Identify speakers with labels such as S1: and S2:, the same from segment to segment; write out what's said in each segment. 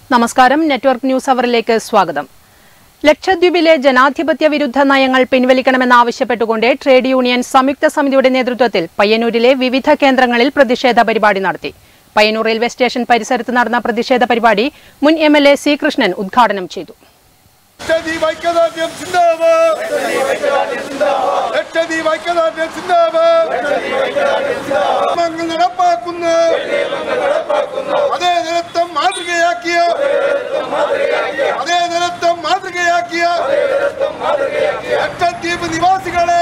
S1: നമസ്കാരം network news അവറിലേക്ക് സ്വാഗതം ലക്ഷദ്വീപിലെ ജനാധിപത്യ വിരുദ്ധ നയങ്ങൾ പിൻവലിക്കണമെന്നാവശ്യപ്പെട്ടുകൊണ്ട് ട്രേഡ് യൂണിയൻ സംയുക്ത സമിതിയുടെ നേതൃത്വത്തിൽ പയ്യന്നൂരിലെ വിവിധ കേന്ദ്രങ്ങളിൽ പ്രതിഷേധ പരിപാടി നടത്തി പയ്യന്നൂർ റെയിൽവേ സ്റ്റേഷൻ പരിസരത്ത് നടന്ന പ്രതിഷേധ പരിപാടി മുൻ M L A C Krishnan ഉദ്ഘാടനം ചെയ്തു
S2: ലക്ഷദ്വീപ് ഐക്യദാർഢ്യം സിന്ദാബാദ് ലക്ഷദ്വീപ് ഐക്യദാർഢ്യം സിന്ദാബാദ് മങ്ങൾ നടപ്പാക്കുന്ന അതേ നിരത്തം മാതൃകയാക്കിയ അതേ നിരത്തം മാതൃകയാക്കിയ ലക്ഷദ്വീപ് നിവാസികളെ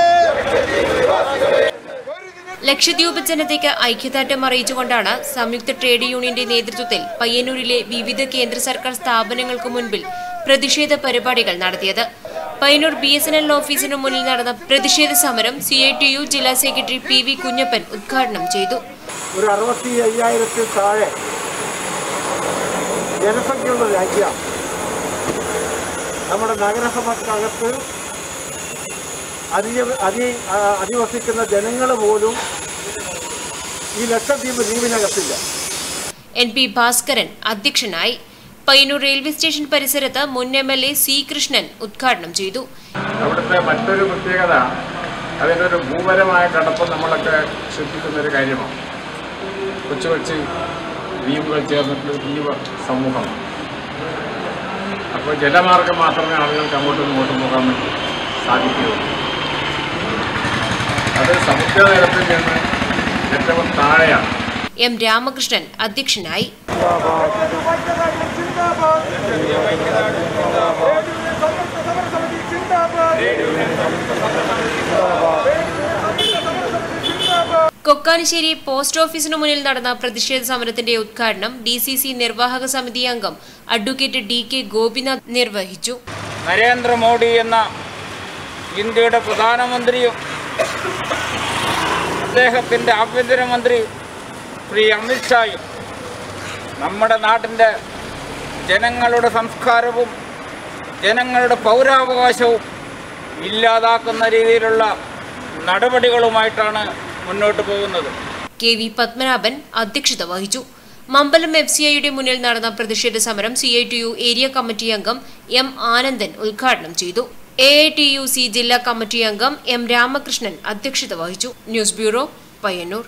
S3: ലക്ഷദ്വീപ് ജനതയ്ക്ക് ഐക്യദാർഢ്യം അറിയിച്ചുകൊണ്ടാണ് സംയുക്ത ട്രേഡ് യൂണിയന്റെ നേതൃത്വത്തിൽ പയ്യന്നൂരിലെ വിവിധ കേന്ദ്ര സർക്കാർ സ്ഥാപനങ്ങൾക്ക് മുൻപിൽ പ്രതിഷേധ പരിപാടികൾ നടത്തിയത് Payyanur B S N L ഓഫീസിനു മുന്നിൽ നടന്ന പ്രതിഷേധ സമരം സി ഐ ടി യു ജില്ലാ സെക്രട്ടറി പി വി കുഞ്ഞപ്പൻ ഉദ്ഘാടനം ചെയ്തു
S4: ഒരു അറുപത്തി അയ്യായിരത്തിൽ താഴെ ജനസംഖ്യയുള്ള രാജ്യമാണ് നമ്മുടെ നഗരസഭക്കകത്ത് അധിക അധി ആ, അധിവസിക്കുന്ന ജനങ്ങൾ പോലും ഈ ലക്ഷദ്വീപ് ദ്വീപിനകത്തില്ല
S3: എൻ പി ഭാസ്കരൻ അധ്യക്ഷനായി പയ്യന്നൂർ റെയിൽവേ സ്റ്റേഷൻ പരിസരത്ത് മുൻ M L A C Krishnan ഉദ്ഘാടനം ചെയ്തു
S5: അവിടുത്തെ മറ്റൊരു പ്രത്യേകത അതിൻ്റെ ഒരു ഭൂപരമായ കടപ്പ് നമ്മളൊക്കെ ശ്രദ്ധിക്കുന്ന ഒരു കാര്യമാണ് കൊച്ചു കൊച്ചു ദ്വീപുകൾ ചേർന്നിട്ടുള്ള ദ്വീപ് സമൂഹമാണ് അപ്പോൾ ജലമാർഗം മാത്രമേ ആളുകൾക്ക് അങ്ങോട്ടും ഇങ്ങോട്ടും പോകാൻ വേണ്ടി സാധിക്കുകയുള്ളൂ അത് സമുദ്രനിരപ്പിൽ നിന്ന് ഏറ്റവും താഴെയാണ്
S3: എം രാമകൃഷ്ണൻ അധ്യക്ഷനായി കൊക്കാനിശ്ശേരി പോസ്റ്റ് ഓഫീസിനു മുന്നിൽ നടന്ന പ്രതിഷേധ സമരത്തിന്റെ ഉദ്ഘാടനം ഡി സി സി നിർവാഹക സമിതി അംഗം അഡ്വക്കേറ്റ് ഡി കെ ഗോപിനാഥ് നിർവഹിച്ചു
S6: നരേന്ദ്രമോദി എന്ന ഇന്ത്യയുടെ പ്രധാനമന്ത്രിയും അദ്ദേഹത്തിൻ്റെ ആഭ്യന്തരമന്ത്രി ശ്രീ അമിത്ഷായും നമ്മുടെ നാട്ടിൻ്റെ ജനങ്ങളുടെ സംസ്കാരവും ജനങ്ങളുടെ പൗരാവകാശവും ഇല്ലാതാക്കുന്ന രീതിയിലുള്ള നടപടികളുമായിട്ടാണ് മുന്നോട്ട് പോകുന്നത്
S3: കെ വി പത്മനാഭൻ അധ്യക്ഷത വഹിച്ചു മമ്പലം എഫ് സി ഐയുടെ മുന്നിൽ നടന്ന പ്രതിഷേധ സമരം C I T U area committee അംഗം എം ആനന്ദൻ ഉദ്ഘാടനം ചെയ്തു A I T U C ജില്ലാ കമ്മിറ്റി അംഗം എം രാമകൃഷ്ണൻ അധ്യക്ഷത വഹിച്ചു news bureau Payyanur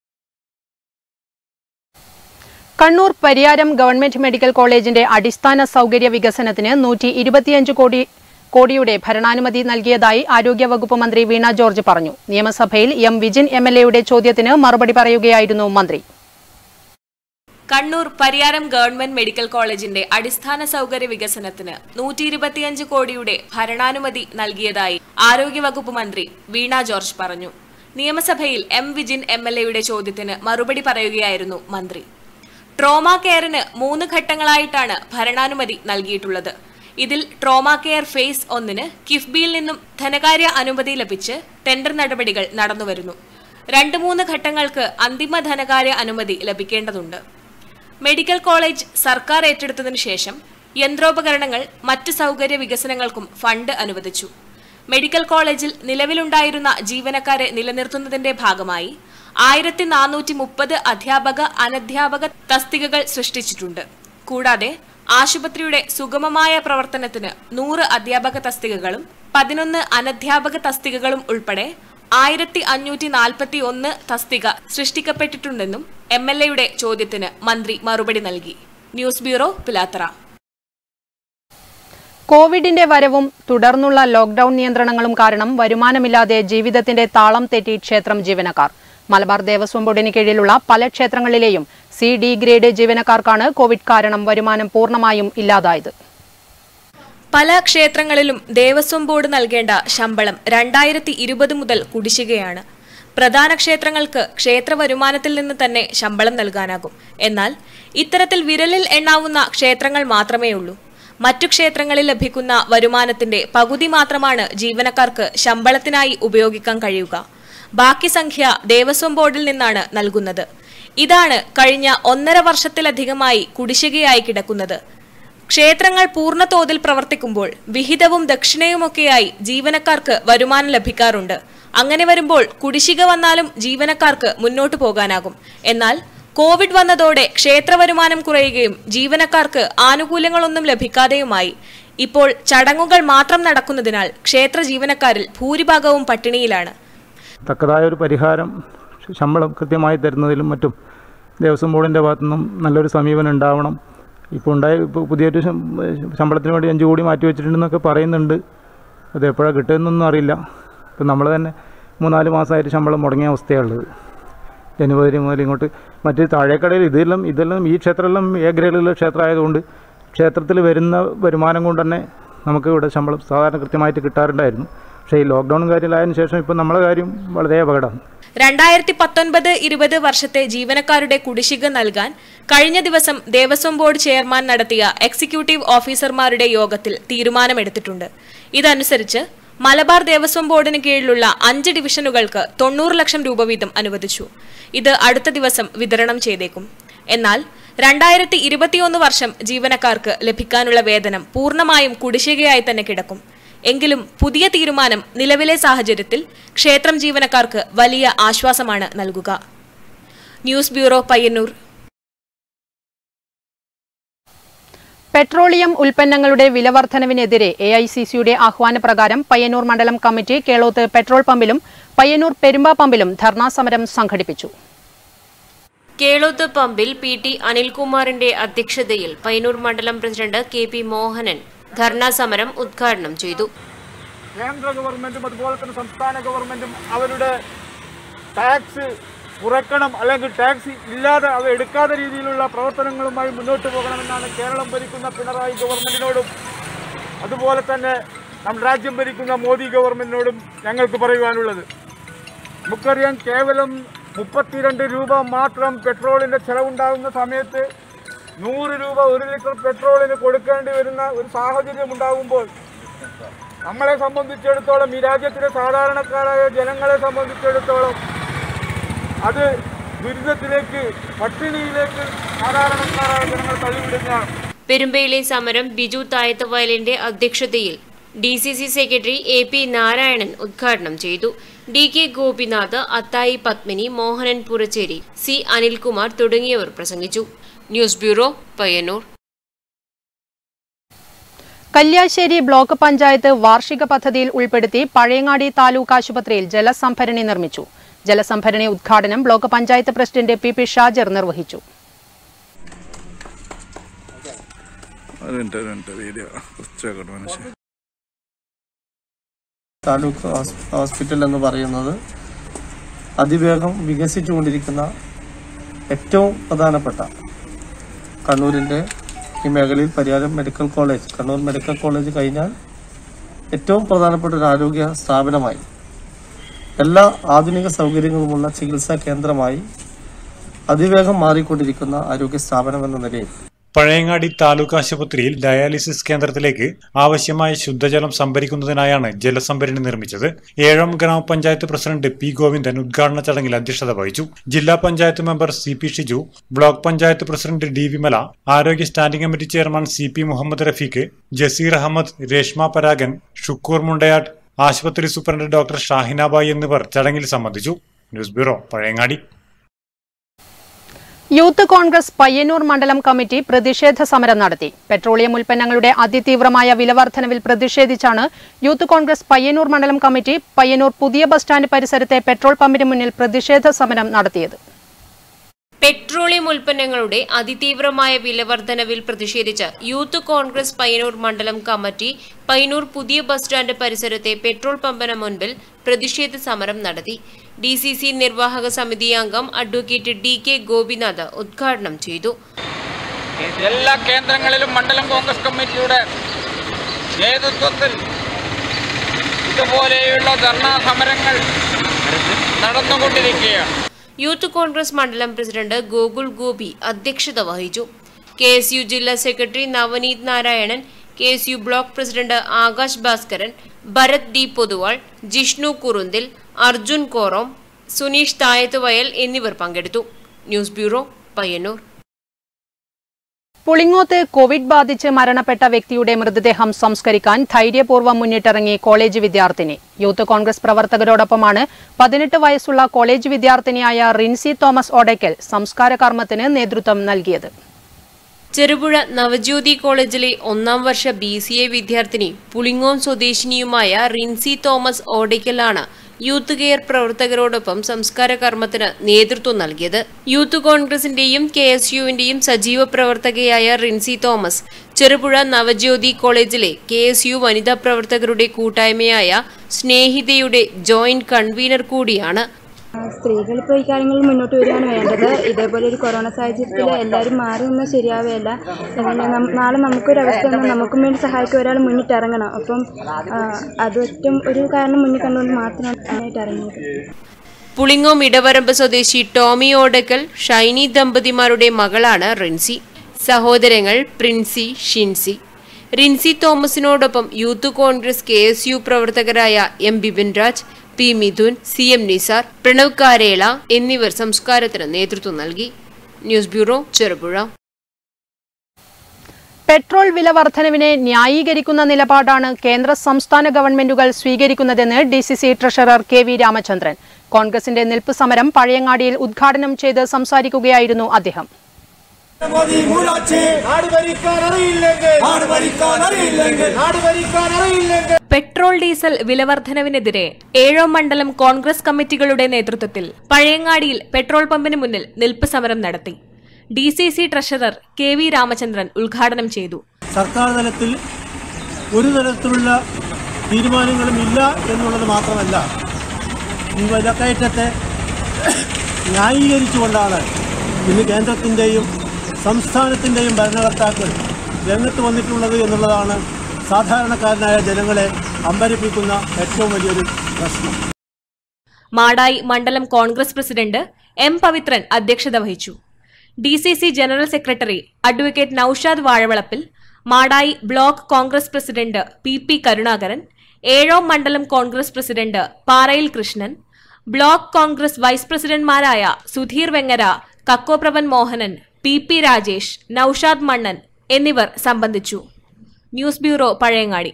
S1: Kannur Pariyaram government medical കോളേജിന്റെ അടിസ്ഥാന സൗകര്യ വികസനത്തിന് നൂറ്റി ഇരുപത്തിയഞ്ച് കോടി കോടിയുടെ ഭരണാനുമതി നൽകിയതായി ആരോഗ്യവകുപ്പ് മന്ത്രി വീണ ജോർജ് പറഞ്ഞു നിയമസഭയിൽ എം വിജിൻ എം എൽ എയുടെ ചോദ്യത്തിന് മറുപടി പറയുകയായിരുന്നു മന്ത്രി
S7: കണ്ണൂർ പരിയാരം ഗവൺമെന്റ് മെഡിക്കൽ കോളേജിന്റെ അടിസ്ഥാന സൗകര്യ വികസനത്തിന് നൂറ്റി ഇരുപത്തിയഞ്ച് കോടിയുടെ ഭരണാനുമതി നൽകിയതായി ആരോഗ്യവകുപ്പ് മന്ത്രി വീണ ജോർജ് പറഞ്ഞു നിയമസഭയിൽ എം വിജിൻ എം എൽ എയുടെ ചോദ്യത്തിന് മറുപടി പറയുകയായിരുന്നു മന്ത്രി ട്രോമ കെയറിന് മൂന്ന് ഘട്ടങ്ങളായിട്ടാണ് ഭരണാനുമതി നൽകിയിട്ടുള്ളത് ഇതിൽ ട്രോമ കെയർ ഫേസ് ഒന്നിന് കിഫ്ബിയിൽ നിന്നും ധനകാര്യ അനുമതി ലഭിച്ച് ടെൻഡർ നടപടികൾ നടന്നുവരുന്നു രണ്ട് മൂന്ന് ഘട്ടങ്ങൾക്ക് അന്തിമ ധനകാര്യ അനുമതി ലഭിക്കേണ്ടതുണ്ട് മെഡിക്കൽ കോളേജ് സർക്കാർ ഏറ്റെടുത്തതിനു ശേഷം യന്ത്രോപകരണങ്ങൾ മറ്റ് സൗകര്യ വികസനങ്ങൾക്കും ഫണ്ട് അനുവദിച്ചു മെഡിക്കൽ കോളേജിൽ നിലവിലുണ്ടായിരുന്ന ജീവനക്കാരെ നിലനിർത്തുന്നതിന്റെ ഭാഗമായി ആയിരത്തി നാനൂറ്റി മുപ്പത് അധ്യാപക അനധ്യാപക തസ്തികകൾ സൃഷ്ടിച്ചിട്ടുണ്ട് കൂടാതെ ആശുപത്രിയുടെ സുഗമമായ പ്രവർത്തനത്തിന് നൂറ് അധ്യാപക തസ്തികകളും പതിനൊന്ന് അനധ്യാപക തസ്തികകളും ഉൾപ്പെടെ ആയിരത്തി അഞ്ഞൂറ്റി നാൽപ്പത്തി ഒന്ന് തസ്തിക സൃഷ്ടിക്കപ്പെട്ടിട്ടുണ്ടെന്നും എം എൽ എയുടെ ചോദ്യത്തിന് മന്ത്രി മറുപടി നൽകി ന്യൂസ് ബ്യൂറോ പിലാത്തറ
S1: കോവിഡിന്റെ വരവും തുടർന്നുള്ള ലോക്ഡൌൺ നിയന്ത്രണങ്ങളും കാരണം വരുമാനമില്ലാതെ ജീവിതത്തിന്റെ താളം തെറ്റി ക്ഷേത്രം ജീവനക്കാർ മലബാർ ദേവസ്വം ബോർഡിന് കീഴിലുള്ള പല ക്ഷേത്രങ്ങളിലെയും സി ഡി ഗ്രേഡ് ജീവനക്കാർക്കാണ് കോവിഡ് കാരണം വരുമാനം പൂർണ്ണമായും ഇല്ലാതായത്
S7: പല ക്ഷേത്രങ്ങളിലും ദേവസ്വം ബോർഡ് നൽകേണ്ട ശമ്പളം രണ്ടായിരത്തി ഇരുപത് മുതൽ കുടിശ്ശികയാണ് പ്രധാന ക്ഷേത്രങ്ങൾക്ക് ക്ഷേത്ര വരുമാനത്തിൽ നിന്ന് തന്നെ ശമ്പളം നൽകാനാകും എന്നാൽ ഇത്തരത്തിൽ വിരലിൽ എണ്ണാവുന്ന ക്ഷേത്രങ്ങൾ മാത്രമേയുള്ളൂ മറ്റു ക്ഷേത്രങ്ങളിൽ ലഭിക്കുന്ന വരുമാനത്തിന്റെ പകുതി മാത്രമാണ് ജീവനക്കാർക്ക് ശമ്പളത്തിനായി ഉപയോഗിക്കാൻ കഴിയുക ബാക്കി സംഖ്യ ദേവസ്വം ബോർഡിൽ നിന്നാണ് നൽകുന്നത് ഇതാണ് കഴിഞ്ഞ ഒന്നര വർഷത്തിലധികമായി കുടിശ്ശികയായി കിടക്കുന്നത് ക്ഷേത്രങ്ങൾ പൂർണ്ണ തോതിൽ പ്രവർത്തിക്കുമ്പോൾ വിഹിതവും ദക്ഷിണയുമൊക്കെയായി ജീവനക്കാർക്ക് വരുമാനം ലഭിക്കാറുണ്ട് അങ്ങനെ വരുമ്പോൾ കുടിശ്ശിക വന്നാലും ജീവനക്കാർക്ക് മുന്നോട്ടു പോകാനാകും എന്നാൽ കോവിഡ് വന്നതോടെ ക്ഷേത്ര വരുമാനം കുറയുകയും ജീവനക്കാർക്ക് ആനുകൂല്യങ്ങളൊന്നും ലഭിക്കാതെയുമായി ഇപ്പോൾ ചടങ്ങുകൾ മാത്രം നടക്കുന്നതിനാൽ ക്ഷേത്ര ജീവനക്കാരിൽ ഭൂരിഭാഗവും പട്ടിണിയിലാണ്
S8: തക്കതായ ഒരു പരിഹാരം ശമ്പളം കൃത്യമായി തരുന്നതിലും മറ്റും ദേവസ്വം ബോർഡിൻ്റെ ഭാഗത്തു നിന്നും നല്ലൊരു സമീപനം ഉണ്ടാവണം ഇപ്പോൾ ഉണ്ടായ ഇപ്പോൾ പുതിയൊരു ശം- ശമ്പളത്തിന് വേണ്ടി അഞ്ച് കോടി മാറ്റി വെച്ചിട്ടുണ്ടെന്നൊക്കെ പറയുന്നുണ്ട് അത് എപ്പോഴാണ് കിട്ടുമെന്നൊന്നും അറിയില്ല ഇപ്പം നമ്മൾ തന്നെ മൂന്നാല് മാസമായിട്ട് ശമ്പളം മുടങ്ങിയ അവസ്ഥയുള്ളത് ജനുവരി മുതൽ ഇങ്ങോട്ട് മറ്റ് താഴേക്കടയിൽ ഇതെല്ലാം ഇതെല്ലാം ഈ ക്ഷേത്രമെല്ലാം എ ഗ്രേഡിലുള്ള ക്ഷേത്രം ആയതുകൊണ്ട് ക്ഷേത്രത്തിൽ വരുന്ന വരുമാനം കൊണ്ട് തന്നെ നമുക്ക് ഇവിടെ ശമ്പളം സാധാരണ കൃത്യമായിട്ട് കിട്ടാറുണ്ടായിരുന്നു പക്ഷേ ഈ ലോക്ക്ഡൗണും കാര്യമായതിനു ശേഷം ഇപ്പം നമ്മളെ കാര്യം വളരെ അപകടമാണ്
S7: രണ്ടായിരത്തി പത്തൊൻപത് ഇരുപത് വർഷത്തെ ജീവനക്കാരുടെ കുടിശ്ശിക നൽകാൻ കഴിഞ്ഞ ദിവസം ദേവസ്വം ബോർഡ് ചെയർമാൻ നടത്തിയ എക്സിക്യൂട്ടീവ് ഓഫീസർമാരുടെ യോഗത്തിൽ തീരുമാനമെടുത്തിട്ടുണ്ട് ഇതനുസരിച്ച് മലബാർ ദേവസ്വം ബോർഡിന് കീഴിലുള്ള അഞ്ച് ഡിവിഷനുകൾക്ക് തൊണ്ണൂറ് ലക്ഷം രൂപ വീതം അനുവദിച്ചു ഇത് അടുത്ത ദിവസം വിതരണം ചെയ്തേക്കും എന്നാൽ രണ്ടായിരത്തി ഇരുപത്തിയൊന്ന് വർഷം ജീവനക്കാർക്ക് ലഭിക്കാനുള്ള വേതനം പൂർണ്ണമായും കുടിശ്ശികയായി തന്നെ കിടക്കും എങ്കിലും പുതിയ തീരുമാനം നിലവിലെ സാഹചര്യത്തിൽ ക്ഷേത്രം ജീവനക്കാർക്ക് വലിയ ആശ്വാസമാണ് നൽകുക ന്യൂസ് ബ്യൂറോ പയ്യന്നൂർ
S1: പെട്രോളിയം ഉൽപ്പന്നങ്ങളുടെ വിലവർദ്ധനവിനെതിരെ എ ഐ സി സിയുടെ ആഹ്വാനപ്രകാരം പയ്യന്നൂർ മണ്ഡലം കമ്മിറ്റി കേളോത്ത് പെട്രോൾ പമ്പിലും പയ്യന്നൂർ പെരുമ്പ പമ്പിലും ധർണാ സമരം സംഘടിപ്പിച്ചു
S3: കേളോത്ത് പമ്പിൽ പി ടി അനിൽകുമാറിന്റെ അധ്യക്ഷതയിൽ പയ്യന്നൂർ മണ്ഡലം president K P Mohanan dharna സമരം ഉദ്ഘാടനം ചെയ്തു
S4: കേന്ദ്ര ഗവൺമെന്റും അതുപോലെ തന്നെ സംസ്ഥാന ഗവൺമെന്റും അവരുടെ ടാക്സ് കുറയ്ക്കണം അല്ലെങ്കിൽ ടാക്സ് ഇല്ലാതെ അവ എടുക്കാത്ത രീതിയിലുള്ള പ്രവർത്തനങ്ങളുമായി മുന്നോട്ട് പോകണമെന്നാണ് കേരളം ഭരിക്കുന്ന പിണറായി ഗവൺമെന്റിനോടും അതുപോലെ തന്നെ നമ്മുടെ രാജ്യം ഭരിക്കുന്ന മോദി ഗവൺമെന്റിനോടും ഞങ്ങൾക്ക് പറയുവാനുള്ളത് നമുക്കറിയാം കേവലം മുപ്പത്തിരണ്ട് രൂപ മാത്രം പെട്രോളിൻ്റെ ചെലവുണ്ടാകുന്ന സമയത്ത് നൂറ് രൂപ ഒരു ലിറ്റർ പെട്രോളിന് കൊടുക്കേണ്ടി വരുന്ന ഒരു സാഹചര്യം ഉണ്ടാകുമ്പോൾ നമ്മളെ സംബന്ധിച്ചിടത്തോളം ഈ രാജ്യത്തിലെ സാധാരണക്കാരായ ജനങ്ങളെ സംബന്ധിച്ചിടത്തോളം അത് ദുരിതത്തിലേക്ക് പട്ടിണിയിലേക്ക് സാധാരണക്കാരായ ജനങ്ങൾ തള്ളിവിടുകയാണ്
S3: പെരുമ്പയിലെ സമരം ബിജു തായത്തവയലിന്റെ അധ്യക്ഷതയിൽ D C C secretary A P Narayanan ഉദ്ഘാടനം ചെയ്തു D K Gopinath Athayi Padmini Mohanan Puracheri C Anilkumar തുടങ്ങിയവർ പ്രസംഗിച്ചു news bureau Payyanur
S1: Kalliasseri block panchayat വാർഷിക പദ്ധതിയിൽ ഉൾപ്പെടുത്തി പഴയങ്ങാടി താലൂക്ക് ആശുപത്രിയിൽ ജലസംഭരണി നിർമ്മിച്ചു ജലസംഭരണി ഉദ്ഘാടനം block panchayat president P P Shajar നിർവഹിച്ചു
S9: താലൂക്ക് ഹോസ്- ഹോസ്പിറ്റൽ എന്ന് പറയുന്നത് അതിവേഗം വികസിച്ചുകൊണ്ടിരിക്കുന്ന ഏറ്റവും പ്രധാനപ്പെട്ട കണ്ണൂരിൻ്റെ ഈ മേഖലയിൽ Pariyaram medical college Kannur medical college കഴിഞ്ഞാൽ ഏറ്റവും പ്രധാനപ്പെട്ട ഒരു ആരോഗ്യ സ്ഥാപനമായി എല്ലാ ആധുനിക സൗകര്യങ്ങളുമുള്ള ചികിത്സാ കേന്ദ്രമായി അതിവേഗം മാറിക്കൊണ്ടിരിക്കുന്ന ആരോഗ്യ സ്ഥാപനം എന്ന നിലയിൽ
S10: പഴയങ്ങാടി താലൂക്ക് ആശുപത്രിയിൽ ഡയാലിസിസ് കേന്ദ്രത്തിലേക്ക് ആവശ്യമായ ശുദ്ധജലം സംഭരിക്കുന്നതിനായാണ് ജലസംഭരണി നിർമ്മിച്ചത് ഏഴാം ഗ്രാമപഞ്ചായത്ത് പ്രസിഡന്റ് പി ഗോവിന്ദൻ ഉദ്ഘാടന ചടങ്ങിൽ അധ്യക്ഷത വഹിച്ചു ജില്ലാ panchayat member C P Shiju block panchayat president D Vimala ആരോഗ്യ standing committee chairman C P Muhammad Rafeeq Jaseer Ahammed Reshma Paragan Shukoor Mundayad ആശുപത്രി സൂപ്രണ്ട് ഡോക്ടർ ഷാഹിനാബായി എന്നിവർ ചടങ്ങിൽ സംബന്ധിച്ചു news bureau Pazhayangadi
S1: youth Congress Payyanur മണ്ഡലം കമ്മിറ്റി പ്രതിഷേധ സമരം നടത്തി പെട്രോളിയം ഉൽപ്പന്നങ്ങളുടെ അതിതീവ്രമായ വിലവർദ്ധനവിൽ പ്രതിഷേധിച്ചാണ് യൂത്ത് കോൺഗ്രസ് പയ്യന്നൂർ മണ്ഡലം കമ്മിറ്റി പയ്യന്നൂർ പുതിയ ബസ് സ്റ്റാൻഡ് പരിസരത്തെ പെട്രോൾ പമ്പിന് മുന്നിൽ പ്രതിഷേധ സമരം നടത്തിയത്
S3: പെട്രോളിയം ഉൽപ്പന്നങ്ങളുടെ അതിതീവ്രമായ വിലവർദ്ധനവിൽ പ്രതിഷേധിച്ച് യൂത്ത് കോൺഗ്രസ് പയ്യന്നൂർ മണ്ഡലം കമ്മിറ്റി പയ്യന്നൂർ പുതിയ ബസ് സ്റ്റാൻഡ് പരിസരത്തെ പെട്രോൾ പമ്പിന് മുൻപിൽ പ്രതിഷേധ സമരം നടത്തി ഡി സി സി നിർവാഹക സമിതി അംഗം അഡ്വക്കേറ്റ് ഡി കെ ഗോപിനാഥ് ഉദ്ഘാടനം ചെയ്തു
S6: എല്ലാ കേന്ദ്രങ്ങളിലും മണ്ഡലം കോൺഗ്രസ് കമ്മിറ്റിയുടെ നേതൃത്വത്തിൽ ഇതുപോലെയുള്ള ധർണാ സമരങ്ങൾ നടന്നുകൊണ്ടിരിക്കുകയാണ്
S3: യൂത്ത് കോൺഗ്രസ് മണ്ഡലം പ്രസിഡന്റ് ഗോകുൽ ഗോപി അധ്യക്ഷത വഹിച്ചു കെ എസ് യു ജില്ലാ secretary Navaneeth Narayanan K S U block president Akash Bhaskaran Bharath D Poduval Jishnu Kurunthil Arjun Korom Suneesh Thayathuvayal എന്നിവർ പങ്കെടുത്തു news bureau Payyanur
S1: Pulingome Covid ബാധിച്ച് മരണപ്പെട്ട വ്യക്തിയുടെ മൃതദേഹം സംസ്കരിക്കാൻ ധൈര്യപൂർവ്വം മുന്നിട്ടിറങ്ങി കോളേജ് വിദ്യാർത്ഥിനി യൂത്ത് കോൺഗ്രസ് പ്രവർത്തകരോടൊപ്പമാണ് പതിനെട്ട് വയസ്സുള്ള കോളേജ് വിദ്യാർത്ഥിനിയായ റിൻസി തോമസ് ഓടയ്ക്കൽ സംസ്കാര കർമ്മത്തിന് നേതൃത്വം നൽകിയത്
S3: ചെറുപുഴ നവജ്യോതി കോളേജിലെ ഒന്നാം വർഷ ബി സി എ വിദ്യാർത്ഥിനി പുളിങ്ങോം സ്വദേശിനിയുമായ റിൻസി തോമസ് ഓടയ്ക്കലാണ് യൂത്ത് കെയർ പ്രവർത്തകരോടൊപ്പം സംസ്കാര കർമ്മത്തിന് നേതൃത്വം നൽകിയത് യൂത്ത് കോൺഗ്രസിന്റെയും കെ എസ് യുവിന്റെയും സജീവ പ്രവർത്തകയായ റിൻസി തോമസ് ചെറുപുഴ നവജ്യോതി കോളേജിലെ കെ എസ് യു വനിതാ പ്രവർത്തകരുടെ കൂട്ടായ്മയായ സ്നേഹിതയുടെ ജോയിന്റ് കൺവീനർ കൂടിയാണ്
S11: സ്ത്രീകൾ ഇപ്പോൾ ഈ കാര്യങ്ങളിൽ മുന്നോട്ട് വരികയാണ് വേണ്ടത് ഇതേപോലെ ഒരു കൊറോണ സാഹചര്യത്തിൽ എല്ലാവരും മാറി നിന്നാൽ ശരിയാവുകയല്ല അതുകൊണ്ട് നം- നാളെ നമുക്കൊരു അവസ്ഥ വന്നാൽ നമുക്കും വേണ്ടി സഹായിക്കാൻ ഒരാൾ മുന്നിട്ട് ഇറങ്ങണം അപ്പം ആ, അത് ഒറ്റും ഒരു കാരണം മുന്നിൽ കണ്ടുകൊണ്ട് മാത്രമാണ് ആയിട്ട് ഇറങ്ങിയത്
S3: പുളിങ്ങോം ഇടവരമ്പ് സ്വദേശി ടോമി ഓടക്കൽ ഷൈനി ദമ്പതിമാരുടെ മകളാണ് റിൻസി സഹോദരങ്ങൾ പ്രിൻസി ഷിൻസി റിൻസി തോമസിനോടൊപ്പം youth Congress K S U പ്രവർത്തകരായ M Bipin Raj P Mithun C M Nizar Pranav Karela എന്നിവർ സംസ്കാരത്തിന് നേതൃത്വം നൽകി ന്യൂസ് ബ്യൂറോ ചെറുപുഴ
S1: പെട്രോൾ വില വർധനവിനെ ന്യായീകരിക്കുന്ന നിലപാടാണ് കേന്ദ്ര സംസ്ഥാന ഗവൺമെന്റുകൾ സ്വീകരിക്കുന്നതെന്ന് D C C treasurer K V Ramachandran കോൺഗ്രസിന്റെ നിൽപ്പ് സമരം പഴയങ്ങാടിയിൽ ഉദ്ഘാടനം ചെയ്ത് സംസാരിക്കുകയായിരുന്നു അദ്ദേഹം
S2: മോദി മൂലാച്ചി നാട് ഭരിക്കാൻ അറിയില്ലെങ്കിൽ നാട് ഭരിക്കാൻ അറിയില്ലെങ്കിൽ നാട് ഭരിക്കാൻ അറിയില്ലെങ്കിൽ
S7: പെട്രോൾ ഡീസൽ വിലവർദ്ധനവിനെതിരെ ഏഴോ മണ്ഡലം കോൺഗ്രസ് കമ്മിറ്റികളുടെ നേതൃത്വത്തിൽ പഴയങ്ങാടിയിൽ പെട്രോൾ പമ്പിന് മുന്നിൽ നിൽപ്പ് സമരം നടത്തി D C C treasurer K V Ramachandran ഉദ്ഘാടനം ചെയ്തു
S9: സർക്കാർ തലത്തിൽ ഒരു തരത്തിലുള്ള തീരുമാനങ്ങളും ഇല്ല എന്നുള്ളത് മാത്രമല്ല ഈ വിലക്കയറ്റത്തെ ന്യായീകരിച്ചുകൊണ്ടാണ് ഇന്ന് കേന്ദ്രത്തിൻ്റെയും സംസ്ഥാനത്തിൻ്റെയും ഭരണകർത്താക്കൾ രംഗത്ത് വന്നിട്ടുള്ളത് എന്നുള്ളതാണ് സാധാരണക്കാരനായ ജനങ്ങളെ അമ്പരപ്പിക്കുന്ന ഏറ്റവും വലിയൊരു പ്രശ്നം
S7: മാടായി മണ്ഡലം കോൺഗ്രസ് പ്രസിഡന്റ് എം പവിത്രൻ അധ്യക്ഷത വഹിച്ചു D C C general secretary advocate Naushad Vazhavalappil Madayi block Congress president P P Karunakaran Ezhome മണ്ഡലം Congress president Parayil Krishnan block Congress vice പ്രസിഡന്റ്മാരായ സുധീർ വെങ്ങര കക്കോപ്രഭൻ മോഹനൻ പി പി രാജേഷ് നൌഷാദ് മണ്ണൻ എന്നിവർ സംബന്ധിച്ചു ന്യൂസ് ബ്യൂറോ പഴയങ്ങാടി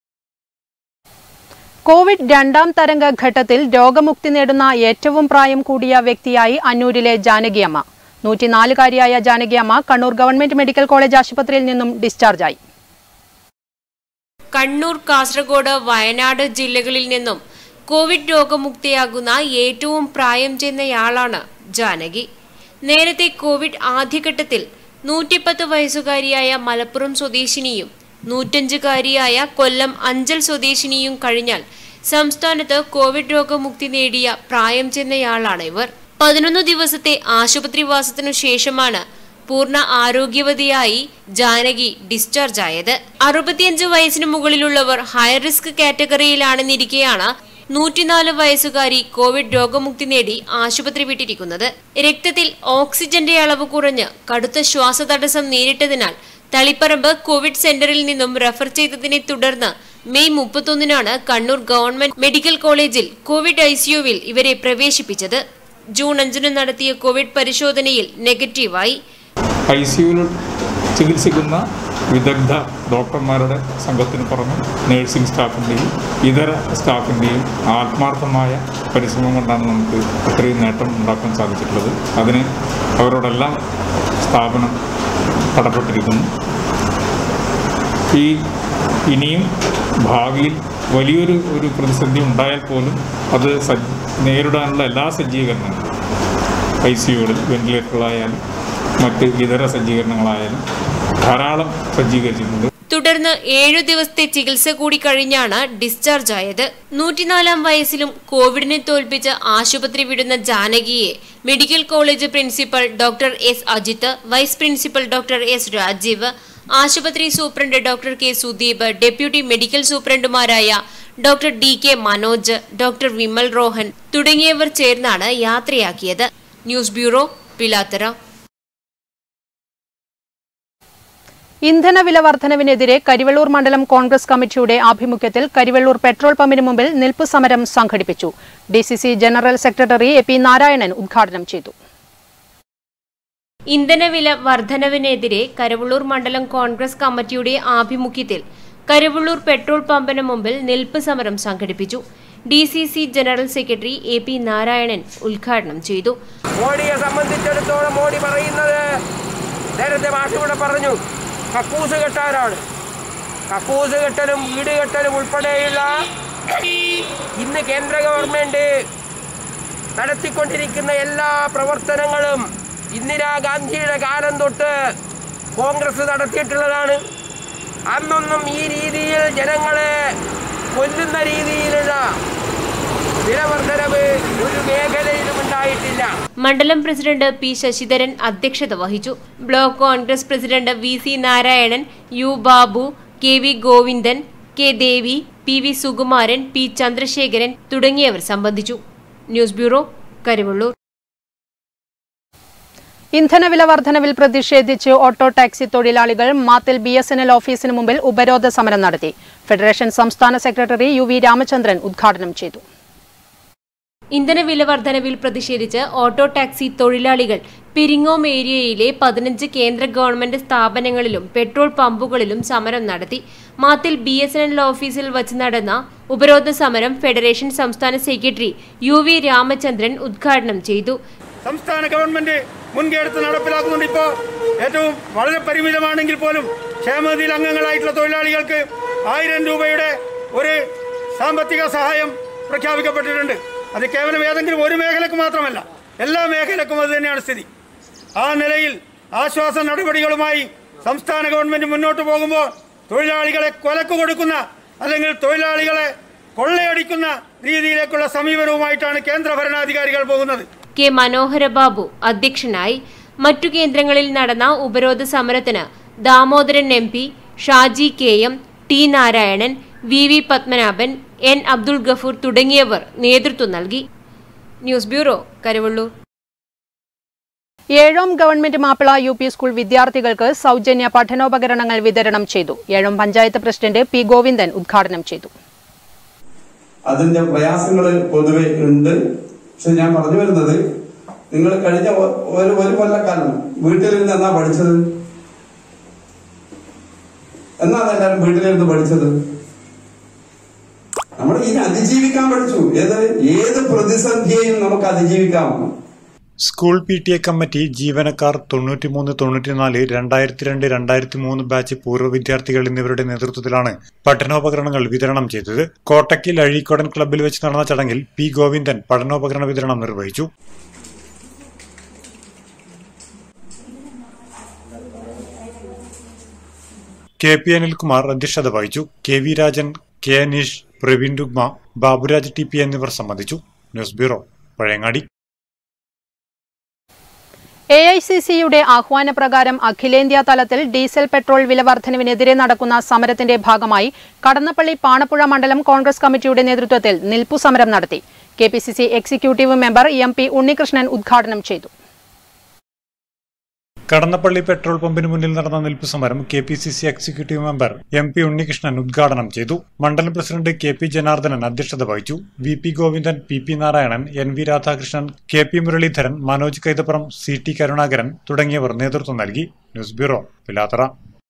S1: കോവിഡ് രണ്ടാം തരംഗ ഘട്ടത്തിൽ രോഗമുക്തി നേടുന്ന ഏറ്റവും പ്രായം കൂടിയ വ്യക്തിയായി അന്നൂരിലെ ജാനകിയമ്മ നൂറ്റിനാലുകാരിയായ Janakiyamma Kannur government medical college ആശുപത്രിയിൽ നിന്നും ഡിസ്ചാർജായി
S3: കണ്ണൂർ കാസർഗോഡ് വയനാട് ജില്ലകളിൽ നിന്നും കോവിഡ് രോഗമുക്തിയാകുന്ന ഏറ്റവും പ്രായം ചെന്നയാളാണ് ജാനകി നേരത്തെ കോവിഡ് ആദ്യഘട്ടത്തിൽ നൂറ്റിപ്പത്ത് വയസ്സുകാരിയായ മലപ്പുറം സ്വദേശിനിയും നൂറ്റഞ്ചുകാരിയായ കൊല്ലം അഞ്ചൽ സ്വദേശിനിയും കഴിഞ്ഞാൽ സംസ്ഥാനത്ത് കോവിഡ് രോഗമുക്തി നേടിയ പ്രായം ചെന്നയാളാണ് ഇവർ പതിനൊന്ന് ദിവസത്തെ ആശുപത്രിവാസത്തിനു ശേഷമാണ് പൂർണ്ണ ആരോഗ്യവതിയായി ജാനകി ഡിസ്ചാർജ് ആയത് അറുപത്തിയഞ്ച് വയസ്സിന് മുകളിലുള്ളവർ ഹൈറിസ്ക് കാറ്റഗറിയിലാണെന്നിരിക്കെയാണ് നൂറ്റിനാല് വയസ്സുകാരി കോവിഡ് രോഗമുക്തി നേടി ആശുപത്രി വിട്ടിരിക്കുന്നത് രക്തത്തിൽ ഓക്സിജന്റെ അളവ് കുറഞ്ഞ് കടുത്ത ശ്വാസതടസ്സം നേരിട്ടതിനാൽ തളിപ്പറമ്പ് കോവിഡ് സെന്ററിൽ നിന്നും റഫർ ചെയ്തതിനെ തുടർന്ന് മെയ് മുപ്പത്തൊന്നിനാണ് കണ്ണൂർ ഗവൺമെന്റ് മെഡിക്കൽ കോളേജിൽ കോവിഡ് ഐസിയുവിൽ ഇവരെ പ്രവേശിപ്പിച്ചത് ജൂൺ അഞ്ചിന് നടത്തിയ കോവിഡ് പരിശോധനയിൽ നെഗറ്റീവായി
S12: ഐ സിയുവിൽ ചികിത്സിക്കുന്ന വിദഗ്ധ ഡോക്ടർമാരുടെ സംഘത്തിന് പുറമെ നഴ്സിംഗ് സ്റ്റാഫിൻ്റെയും ഇതര സ്റ്റാഫിൻ്റെയും ആത്മാർത്ഥമായ പരിശ്രമം കൊണ്ടാണ് നമുക്ക് ഇത്രയും നേട്ടം ഉണ്ടാക്കാൻ സാധിച്ചിട്ടുള്ളത് അതിന് അവരോടെല്ലാം സ്ഥാപനം കടപ്പെട്ടിരിക്കുന്നു ഈ ഇനിയും ഭാവിയിൽ വലിയൊരു ഒരു പ്രതിസന്ധി ഉണ്ടായാൽ പോലും അത് സജ്ജ നേരിടാനുള്ള എല്ലാ സജ്ജീകരണങ്ങളും ഐ സിയുകളിൽ വെന്റിലേറ്ററുകളായാലും മറ്റ് ഇതര സജ്ജീകരണങ്ങളായാലും ധാരാളം സജ്ജീകരിച്ചിട്ടുണ്ട്
S3: തുടർന്ന് ഏഴു ദിവസത്തെ ചികിത്സ കൂടി കഴിഞ്ഞാണ് ഡിസ്ചാർജ് ആയത് നൂറ്റിനാലാം വയസ്സിലും കോവിഡിനെ തോൽപ്പിച്ച് ആശുപത്രി വിടുന്ന ജാനകിയെ medical college principal doctor S Ajith vice principal doctor S Rajeev ആശുപത്രി superintendent doctor K Sudeep deputy medical സൂപ്രണ്ടുമാരായ doctor D K Manoj doctor Vimal Rohan തുടങ്ങിയവർ ചേർന്നാണ് യാത്രയാക്കിയത് ന്യൂസ് ബ്യൂറോ പിലാത്തറ
S1: ഇന്ധനവില വർധനവിനെതിരെ കരിവള്ളൂർ മണ്ഡലം കോൺഗ്രസ് കമ്മിറ്റിയുടെ ആഭിമുഖ്യത്തിൽ കരിവള്ളൂർ പെട്രോൾ പമ്പിന് മുമ്പിൽ നിൽപ്പ് സമരം സംഘടിപ്പിച്ചു D general secretary A P Narayanan ഉദ്ഘാടനം ചെയ്തു
S3: ഇന്ധനവില വർധനവിനെതിരെ കരവള്ളൂർ മണ്ഡലം കോൺഗ്രസ് കമ്മിറ്റിയുടെ ആഭിമുഖ്യത്തിൽ കരവള്ളൂർ പെട്രോൾ പമ്പിന് മുമ്പിൽ നിൽപ്പ് സമരം സംഘടിപ്പിച്ചു D C C general secretary A P Narayanan ഉദ്ഘാടനം ചെയ്തു
S13: മോഡിയെ സംബന്ധിച്ചിടത്തോളം മോഡി പറയുന്നത് നേരത്തെ മാഷ് ഇവിടെ പറഞ്ഞു കക്കൂസ് കെട്ടാനാണ് കക്കൂസ് കെട്ടലും വീട് കെട്ടലും ഉൾപ്പെടെയുള്ള ഇന്ന് കേന്ദ്ര ഗവൺമെന്റ് നടത്തിക്കൊണ്ടിരിക്കുന്ന എല്ലാ പ്രവർത്തനങ്ങളും ഇന്ദിരാഗാന്ധിയുടെ കാലം തൊട്ട് കോൺഗ്രസ് നടത്തിയിട്ടുള്ളതാണ് അന്നൊന്നും ഈ രീതിയിൽ ജനങ്ങളെ കൊല്ലുന്ന രീതിയിലുള്ള വിലവർദ്ധനവ് ഒരു മേഖലയിലും ഉണ്ടായിട്ടില്ല
S3: മണ്ഡലം പ്രസിഡന്റ് പി ശശിധരൻ അധ്യക്ഷത വഹിച്ചു block Congress president V C Narayanan U Babu K V Govindan K Devi P V Sukumaran P Chandrasekharan തുടങ്ങിയവർ സംബന്ധിച്ചു ന്യൂസ് ബ്യൂറോ കരിവള്ളൂർ
S1: ഇന്ധനവില വർധനവിൽ പ്രതിഷേധിച്ച് ഓട്ടോ ടാക്സി തൊഴിലാളികൾ Mathil B S N L ഓഫീസിന് മുമ്പിൽ ഉപരോധ സമരം നടത്തി ഫെഡറേഷൻ സംസ്ഥാന സെക്രട്ടറി യു വി രാമചന്ദ്രൻ ഉദ്ഘാടനം ചെയ്തു
S3: ഇന്ധനവില വർധനവിൽ പ്രതിഷേധിച്ച് ഓട്ടോ ടാക്സി തൊഴിലാളികൾ പെരിങ്ങോം ഏരിയയിലെ പതിനഞ്ച് കേന്ദ്ര ഗവൺമെന്റ് സ്ഥാപനങ്ങളിലും പെട്രോൾ പമ്പുകളിലും സമരം നടത്തി Mathil B S N L ഓഫീസിൽ വച്ച് നടന്ന ഉപരോധ സമരം ഫെഡറേഷൻ സംസ്ഥാന സെക്രട്ടറി യു വി രാമചന്ദ്രൻ ഉദ്ഘാടനം ചെയ്തു
S4: സംസ്ഥാന ഗവൺമെന്റ് മുൻകൈയെടുത്ത് നടപ്പിലാക്കുന്നുണ്ട് ഇപ്പോൾ ഏറ്റവും വളരെ പരിമിതമാണെങ്കിൽ പോലും ക്ഷേമനിധിയിൽ അംഗങ്ങളായിട്ടുള്ള തൊഴിലാളികൾക്ക് ആയിരം രൂപയുടെ ഒരു സാമ്പത്തിക സഹായം പ്രഖ്യാപിക്കപ്പെട്ടിട്ടുണ്ട് അത് കേവലം ഏതെങ്കിലും ഒരു മേഖലക്ക് മാത്രമല്ല എല്ലാ മേഖലക്കും അത് തന്നെയാണ് സ്ഥിതി ആ നിലയിൽ ആശ്വാസ നടപടികളുമായി സംസ്ഥാന ഗവൺമെന്റ് മുന്നോട്ട് പോകുമ്പോൾ തൊഴിലാളികളെ കൊലക്ക് കൊടുക്കുന്ന അല്ലെങ്കിൽ തൊഴിലാളികളെ കൊള്ളയടിക്കുന്ന രീതിയിലേക്കുള്ള സമീപനവുമായിട്ടാണ് കേന്ദ്ര ഭരണാധികാരികൾ പോകുന്നത്
S3: കെ മനോഹര ബാബു അധ്യക്ഷനായി മറ്റു കേന്ദ്രങ്ങളിൽ നടന്ന ഉപരോധ സമരത്തിന് Damodaran M P Shaji K M T Narayanan V V Padmanabhan N Abdul Gafoor തുടങ്ങിയവർ നേതൃത്വം നൽകി news bureau Karuvallur
S1: Ezhome government Mappila U P school വിദ്യാർത്ഥികൾക്ക് സൗജന്യ പഠനോപകരണങ്ങൾ വിതരണം ചെയ്തു ഏഴോം പഞ്ചായത്ത് പ്രസിഡന്റ് പി ഗോവിന്ദൻ ഉദ്ഘാടനം ചെയ്തു
S14: അതിന്റെ പ്രയാസങ്ങൾ പൊതുവെ ഉണ്ട് പക്ഷെ ഞാൻ പറഞ്ഞു വരുന്നത് നിങ്ങൾ കഴിഞ്ഞ ഒ- ഒരു ഒരു കൊല്ലക്കാലം വീട്ടിലിരുന്ന് എന്നാ പഠിച്ചത് എന്നാണ് എല്ലാവരും വീട്ടിലിരുന്ന് പഠിച്ചത് നമ്മൾ ഇനി അതിജീവിക്കാൻ പഠിച്ചു ഏത് ഏത് പ്രതിസന്ധിയെയും നമുക്ക് അതിജീവിക്കാം
S10: school P T A committee ജീവനക്കാർ തൊണ്ണൂറ്റിമൂന്ന് തൊണ്ണൂറ്റിനാല് രണ്ടായിരത്തി രണ്ട് രണ്ടായിരത്തി മൂന്ന് ബാച്ച് പൂർവ്വ വിദ്യാർത്ഥികൾ എന്നിവരുടെ നേതൃത്വത്തിലാണ് പഠനോപകരണങ്ങൾ വിതരണം ചെയ്തത് കോട്ടക്കിൽ അഴീക്കോടൻ ക്ലബ്ബിൽ വെച്ച് നടന്ന ചടങ്ങിൽ പി ഗോവിന്ദൻ പഠനോപകരണ വിതരണം നിർവഹിച്ചു കെ പി അനിൽകുമാർ അധ്യക്ഷത വഹിച്ചു K V Rajan K Aneesh Praveen Rugma Baburaj T P എന്നിവർ സംബന്ധിച്ചു news bureau Pazhayangadi
S1: A I C സിയുടെ ആഹ്വാനപ്രകാരം അഖിലേന്ത്യാ തലത്തിൽ ഡീസൽ പെട്രോൾ വില വർധനവിനെതിരെ നടക്കുന്ന സമരത്തിന്റെ ഭാഗമായി കടന്നപ്പള്ളി പാണപ്പുഴ മണ്ഡലം കോൺഗ്രസ് കമ്മിറ്റിയുടെ നേതൃത്വത്തിൽ നിൽപ്പു സമരം നടത്തി K P C C executive member M P Unnikrishnan ഉദ്ഘാടനം ചെയ്തു
S10: കടന്നപ്പള്ളി പെട്രോൾ പമ്പിന് മുന്നിൽ നടന്ന നിൽപ്പ് സമരം K P C C executive member M P Unnikrishnan ഉദ്ഘാടനം ചെയ്തു മണ്ഡലം പ്രസിഡന്റ് കെ പി ജനാർദ്ദനൻ അധ്യക്ഷത വഹിച്ചു V P Govindan P P Narayanan N V Radhakrishnan K P Muraleedharan Manoj Kaithapuram C T Karunakaran തുടങ്ങിയവർ നേതൃത്വം നൽകി ന്യൂസ് ബ്യൂറോ പിലാത്തറ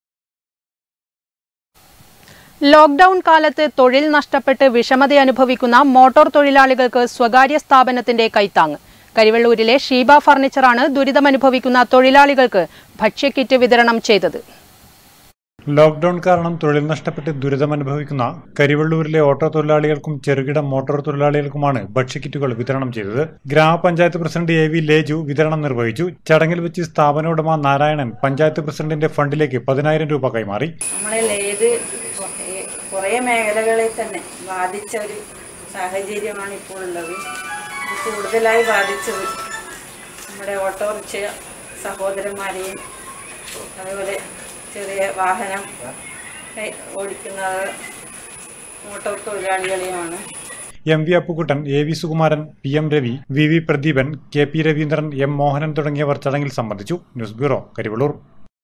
S1: ലോക്ഡൌൺ കാലത്ത് തൊഴിൽ നഷ്ടപ്പെട്ട് വിഷമത അനുഭവിക്കുന്ന മോട്ടോർ തൊഴിലാളികൾക്ക് സ്വകാര്യ സ്ഥാപനത്തിന്റെ കൈത്താങ് കരിവള്ളൂരിലെ ഷീബ ഫർണിച്ചറാണ് ദുരിതമനുഭവിക്കുന്ന തൊഴിലാളികൾക്ക് ഭക്ഷ്യക്കിറ്റ് വിതരണം ചെയ്തത്
S10: ലോക്ഡൌൺ കാരണം തൊഴിൽ നഷ്ടപ്പെട്ട് ദുരിതമനുഭവിക്കുന്ന കരിവള്ളൂരിലെ ഓട്ടോ തൊഴിലാളികൾക്കും ചെറുകിട മോട്ടോർ തൊഴിലാളികൾക്കുമാണ് ഭക്ഷ്യക്കിറ്റുകൾ വിതരണം ചെയ്തത് ഗ്രാമപഞ്ചായത്ത് പ്രസിഡന്റ് എ വി ലേജു വിതരണം നിർവഹിച്ചു ചടങ്ങിൽ വെച്ച് സ്ഥാപന ഉടമ നാരായണൻ പഞ്ചായത്ത് പ്രസിഡന്റിന്റെ ഫണ്ടിലേക്ക് പതിനായിരം രൂപ കൈമാറി
S15: നമ്മളിൽ ഏത് കുറേ- കുറേ മേഖലകളെ തന്നെ ബാധിച്ച ഒരു സാഹചര്യമാണ് ഇപ്പോൾ ഉള്ളത് ഇത് കൂടുതലായി ബാധിച്ചത് നമ്മുടെ ഓട്ടോറിക്ഷ സഹോദരന്മാരെയും അതുപോലെ ചെറിയ വാഹനം ഏ, ഓടിക്കുന്ന മോട്ടോർ തൊഴിലാളികളെയുമാണ്
S10: M V Appukuttan A V Sukumaran P M Ravi V V Pradeepan K P Raveendran M Mohanan തുടങ്ങിയവർ ചടങ്ങിൽ സംബന്ധിച്ചു ന്യൂസ് ബ്യൂറോ കരിവള്ളൂർ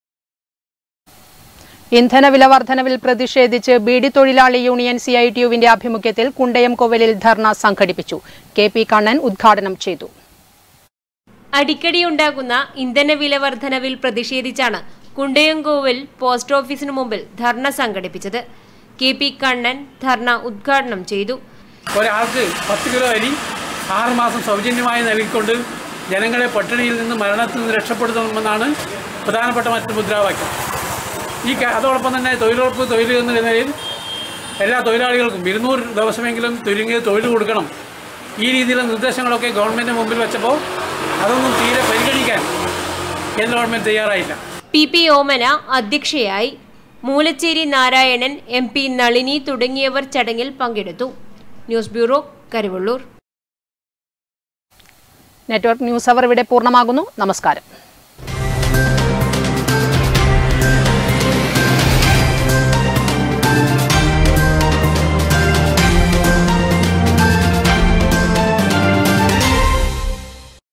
S1: ഇന്ധനവില വർധനവിൽ പ്രതിഷേധിച്ച് ബീഡി തൊഴിലാളി യൂണിയൻ സി ഐ ടി യുവിന്റെ ആഭിമുഖ്യത്തിൽ കുണ്ടയം കോവലിൽ ധർണ സംഘടിപ്പിച്ചു കെ പി കണ്ണൻ ഉദ്ഘാടനം ചെയ്തു
S3: അടിക്കടി ഉണ്ടാകുന്ന ഇന്ധന വില വർധനവിൽ പ്രതിഷേധിച്ചാണ് കുണ്ടയങ്കോവിൽ പോസ്റ്റ് ഓഫീസിനു മുമ്പിൽ ധർണ സംഘടിപ്പിച്ചത് കെ പി കണ്ണൻ ധർണ ഉദ്ഘാടനം ചെയ്തു
S16: ഒരാൾക്ക് പത്ത് കിലോ അരി ആറ് മാസം സൗജന്യമായി നൽകിക്കൊണ്ട് ജനങ്ങളെ പട്ടിണിയിൽ നിന്ന് മരണത്തിൽ നിന്ന് രക്ഷപ്പെടുത്തണമെന്നാണ് പ്രധാനപ്പെട്ട മറ്റൊരു മുദ്രാവാക്യം ഈ ക- അതോടൊപ്പം തന്നെ തൊഴിലുറപ്പ് തൊഴിൽ എന്ന നിലയിൽ എല്ലാ തൊഴിലാളികൾക്കും ഇരുന്നൂറ് ദിവസമെങ്കിലും ചുരുങ്ങിയ തൊഴിൽ കൊടുക്കണം ഈ രീതിയിലുള്ള നിർദ്ദേശങ്ങളൊക്കെ ഗവൺമെൻറ് മുമ്പിൽ വെച്ചപ്പോൾ അതൊന്നും തീരെ പരിഗണിക്കാൻ കേന്ദ്ര ഗവൺമെൻറ് തയ്യാറായില്ല
S3: പി പി ഓമന അധ്യക്ഷയായി മൂലച്ചേരി നാരായണൻ എം പി നളിനി തുടങ്ങിയവർ ചടങ്ങിൽ പങ്കെടുത്തു news bureau Karuvallur
S1: network news അവർ ഇവിടെ പൂർണ്ണമാകുന്നു നമസ്കാരം